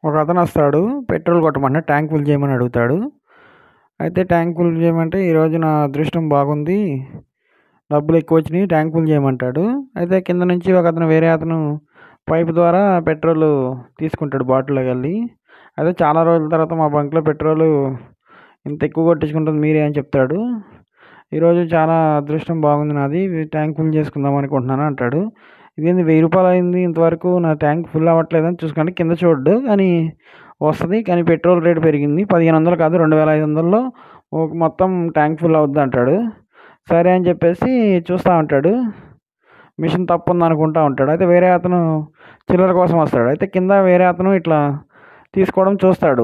ఒక అతను వస్తాడు పెట్రోల్ కొట్టమన్నా ట్యాంక్ ఫుల్ చేయమని అడుగుతాడు అయితే ట్యాంక్ ఫుల్ చేయమంటే ఈరోజు నా అదృష్టం బాగుంది డబ్బులు ఎక్కువ వచ్చినాయి ట్యాంక్ ఫుల్ చేయమంటాడు అయితే కింద నుంచి ఒక అతను వేరే అతను పైప్ ద్వారా పెట్రోల్ తీసుకుంటాడు బాటిల్లోకి వెళ్ళి అయితే చాలా రోజుల తర్వాత మా బంక్లో పెట్రోల్ ఇంత ఎక్కువ కొట్టించుకుంటుంది మీరే అని చెప్తాడు ఈరోజు చాలా అదృష్టం బాగుంది నాది ట్యాంక్ ఫుల్ చేసుకుందాం అనుకుంటున్నాను అంటాడు ఇదేంది వెయ్యి రూపాయలు అయింది ఇంతవరకు నా ట్యాంక్ ఫుల్ అవ్వట్లేదని చూసుకుంటే కింద చూడ్డు కానీ వస్తుంది కానీ పెట్రోల్ రేట్ పెరిగింది పదిహేను వందలు కాదు రెండు వేల ఐదు వందల్లో ఒక మొత్తం ట్యాంక్ ఫుల్ అవుద్ది అంటాడు సరే అని చెప్పేసి చూస్తూ ఉంటాడు మిషన్ తప్పు ఉంది అనుకుంటా ఉంటాడు అయితే వేరే అతను చిల్లర కోసం వస్తాడు అయితే కింద వేరే అతను ఇట్లా తీసుకోవడం చూస్తాడు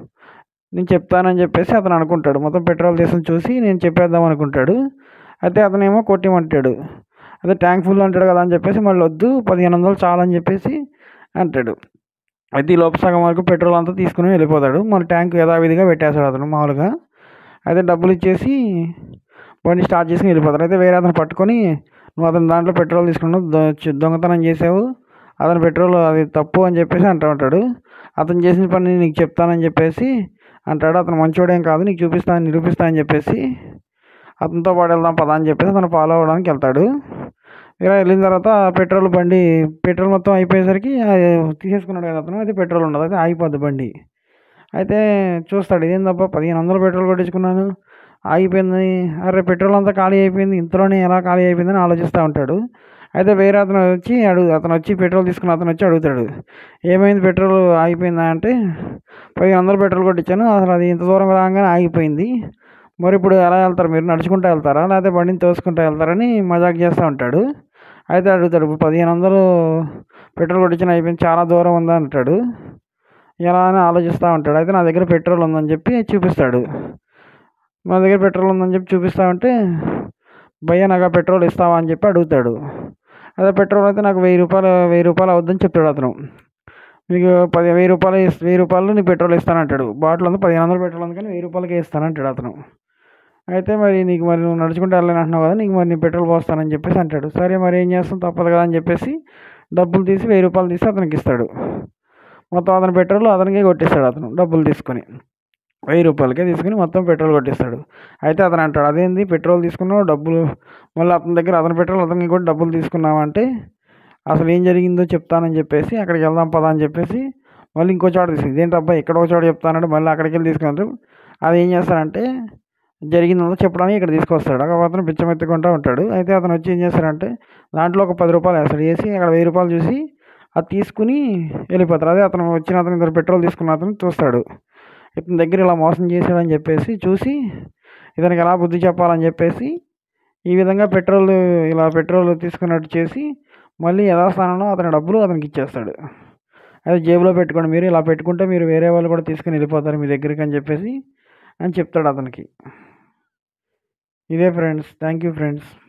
నేను చెప్తానని చెప్పేసి అతను అనుకుంటాడు మొత్తం పెట్రోల్ తీసుకుని చూసి నేను చెప్పేద్దాం అనుకుంటాడు అయితే అతనేమో కొట్టిమంటాడు అదే ట్యాంక్ ఫుల్ అంటాడు కదా అని చెప్పేసి మళ్ళీ వద్దు పదిహేను వందలు చాలని చెప్పేసి అంటాడు అయితే ఈ లోపు సగం వరకు పెట్రోల్ అంతా తీసుకుని వెళ్ళిపోతాడు మళ్ళీ ట్యాంక్ యథావిధిగా పెట్టేస్తాడు అతను మామూలుగా అయితే డబ్బులు ఇచ్చేసి బండి స్టార్ట్ చేసుకుని వెళ్ళిపోతాడు అయితే వేరే అతను పట్టుకొని నువ్వు అతను దాంట్లో పెట్రోల్ తీసుకున్నావు దొ- దొంగతనం చేసావు అతను పెట్రోల్ అది తప్పు అని చెప్పేసి అంటూ ఉంటాడు అతను చేసిన పని నీకు చెప్తానని చెప్పేసి అంటాడు అతను మంచోడేం కాదు నీకు చూపిస్తాను నిరూపిస్తా అని చెప్పేసి అతనితో పాటు వెళ్దాం పదా అని చెప్పేసి అతను ఫాలో అవ్వడానికి వెళ్తాడు ఇలా వెళ్ళిన తర్వాత పెట్రోల్ బండి పెట్రోల్ మొత్తం అయిపోయేసరికి అది తీసేసుకున్నాడు కదా అతను అయితే పెట్రోల్ ఉండదు అయితే ఆగిపోద్ది బండి అయితే చూస్తాడు ఇదేందబ్బా పదిహేను వందలు పెట్రోల్ కొట్టించుకున్నాను ఆగిపోయింది అరే పెట్రోల్ అంతా ఖాళీ అయిపోయింది ఇంతలోనే ఎలా ఖాళీ అయిపోయిందని ఆలోచిస్తూ ఉంటాడు అయితే వేరే అతను వచ్చి అడుగు అతను వచ్చి పెట్రోల్ తీసుకున్న అతను వచ్చి అడుగుతాడు ఏమైంది పెట్రోల్ ఆగిపోయిందా అంటే పదిహేను వందలు పెట్రోల్ కొట్టించాను అసలు అది ఇంత దూరం రాగానే ఆగిపోయింది మరి ఇప్పుడు ఎలా వెళ్తారు మీరు నడుచుకుంటూ వెళ్తారా లేకపోతే బండిని తోసుకుంటూ వెళ్తారని మజాక్ చేస్తూ ఉంటాడు అయితే అడుగుతాడు ఇప్పుడు పదిహేను వందలు పెట్రోల్ కొట్టించిన అయిపోయింది చాలా దూరం ఉందా అంటాడు ఎలా అని ఆలోచిస్తూ ఉంటాడు అయితే నా దగ్గర పెట్రోల్ ఉందని చెప్పి చూపిస్తాడు మా దగ్గర పెట్రోల్ ఉందని చెప్పి చూపిస్తా ఉంటే భయ్య నాకు ఆ పెట్రోల్ ఇస్తావా అని చెప్పి అడుగుతాడు అదే పెట్రోల్ అయితే నాకు వెయ్యి రూపాయలు వెయ్యి రూపాయలు అవుద్దని చెప్తాడు అతను మీకు పది వెయ్యి రూపాయలు ఇస్- వెయ్యి రూపాయలు నీ పెట్రోల్ ఇస్తానంటాడు బాటిల్ అంతా పదిహేను వందలు పెట్రోల్ ఉంది కానీ వెయ్యి రూపాయలకే ఇస్తానంటాడు అతను అయితే మరి నీకు మరి నువ్వు నడుచుకుంటూ వెళ్ళాలని అంటున్నావు కదా నీకు మరి నీ పెట్రోల్ పోస్తానని చెప్పేసి అంటాడు సరే మరి ఏం చేస్తాం తప్పదు కదా అని చెప్పేసి డబ్బులు తీసి వెయ్యి రూపాయలు తీసి అతనికి ఇస్తాడు మొత్తం అతని పెట్రోల్ అతనికే కొట్టిస్తాడు అతను డబ్బులు తీసుకొని వెయ్యి రూపాయలకే తీసుకుని మొత్తం పెట్రోల్ కొట్టిస్తాడు అయితే అతను అంటాడు అదేంది పెట్రోల్ తీసుకున్నావు డబ్బులు మళ్ళీ అతని దగ్గర అతని పెట్రోల్ అతనికి కూడా డబ్బులు తీసుకున్నావు అంటే అసలు ఏం జరిగిందో చెప్తానని చెప్పేసి అక్కడికి వెళ్దాం పదా అని చెప్పేసి మళ్ళీ ఇంకో చోట తీసుకుంది ఇదేంటి అబ్బాయి ఎక్కడో చోట చెప్తానంటే మళ్ళీ అక్కడికి వెళ్ళి తీసుకుంటారు అది ఏం చేస్తారంటే జరిగిందంతా చెప్పడానికి ఇక్కడ తీసుకొస్తాడు అక్కడ అతను పిచ్చమెత్తుకుంటూ ఉంటాడు అయితే అతను వచ్చి ఏం చేస్తారంటే దాంట్లో ఒక పది రూపాయలు వేస్తాడు వేసి అక్కడ వెయ్యి రూపాయలు చూసి అది తీసుకుని వెళ్ళిపోతారు అదే అతను వచ్చిన అతను ఇద్దరు పెట్రోల్ తీసుకున్న అతను చూస్తాడు ఇతని దగ్గర ఇలా మోసం చేశాడని చెప్పేసి చూసి ఇతనికి ఎలా బుద్ధి చెప్పాలని చెప్పేసి ఈ విధంగా పెట్రోల్ ఇలా పెట్రోల్ తీసుకున్నట్టు చేసి మళ్ళీ యథాస్థానంలో అతని డబ్బులు అతనికి ఇచ్చేస్తాడు అదే జేబులో పెట్టుకోండి మీరు ఇలా పెట్టుకుంటే మీరు వేరే వాళ్ళు కూడా తీసుకుని వెళ్ళిపోతారు మీ దగ్గరికి అని చెప్పేసి అని చెప్తాడు అతనికి ఇదే ఫ్రెండ్స్ థ్యాంక్ యూ ఫ్రెండ్స్